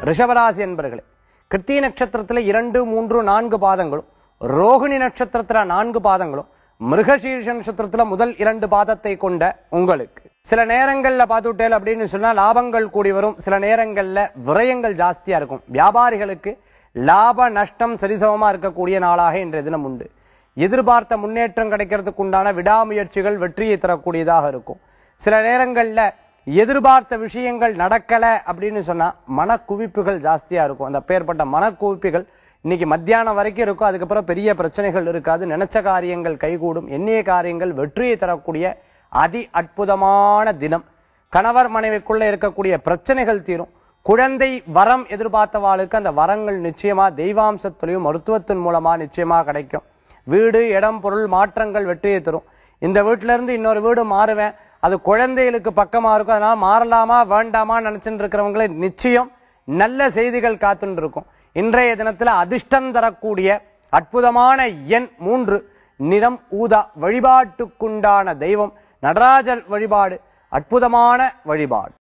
ரிஷபராசி என்பர்களே கிருத்திய நட்சத்திரத்துல இரண்டு மூன்று நான்கு பாதங்களும் ரோகிணி நட்சத்திரத்துல நான்கு பாதங்களும் மிருகசீர்ஷ நட்சத்திரத்துல முதல் இரண்டு பாதத்தை கொண்ட உங்களுக்கு சில நேரங்கள்ல பார்த்துட்டேல் அப்படின்னு சொன்னா லாபங்கள் கூடி வரும் சில நேரங்கள்ல விரயங்கள் ஜாஸ்தியா இருக்கும் வியாபாரிகளுக்கு லாப நஷ்டம் சரிசமமா இருக்கக்கூடிய நாளாக இன்றைய தினம் உண்டு எதிர்பார்த்த முன்னேற்றம் கிடைக்கிறதுக்கு உண்டான விடாமுயற்சிகள் வெற்றியை தரக்கூடியதாக இருக்கும் சில நேரங்கள்ல எதிர்பார்த்த விஷயங்கள் நடக்கல அப்படின்னு சொன்னா மனக்குவிப்புகள் ஜாஸ்தியா இருக்கும் அந்த பேர்பட்ட மனக்குவிப்புகள் இன்னைக்கு மத்தியானம் வரைக்கும் இருக்கும் அதுக்கப்புறம் பெரிய பிரச்சனைகள் இருக்காது நினைச்ச காரியங்கள் கைகூடும் எண்ணிய காரியங்கள் வெற்றியை தரக்கூடிய அதி அற்புதமான தினம் கணவர் மனைவிக்குள்ள இருக்கக்கூடிய பிரச்சனைகள் தீரும் குழந்தை வரம் எதிர்பார்த்தவாளுக்கு அந்த வரங்கள் நிச்சயமா தெய்வாம்சத்திலையும் மருத்துவத்தின் மூலமா நிச்சயமா கிடைக்கும் வீடு இடம் பொருள் மாற்றங்கள் வெற்றியை தரும் இந்த வீட்டுல இருந்து இன்னொரு வீடு மாறுவேன் அது குழந்தைகளுக்கு பக்கமா இருக்கும் அதனால மாறலாமா வேண்டாமா நினைச்சுட்டு இருக்கிறவங்களே நிச்சயம் நல்ல செய்திகள் காத்துட்டு இருக்கும் இன்றைய தினத்துல அதிர்ஷ்டம் தரக்கூடிய அற்புதமான எண் மூன்று நிறம் ஊதா வழிபாட்டுக்குண்டான தெய்வம் நடராஜர் வழிபாடு அற்புதமான வழிபாடு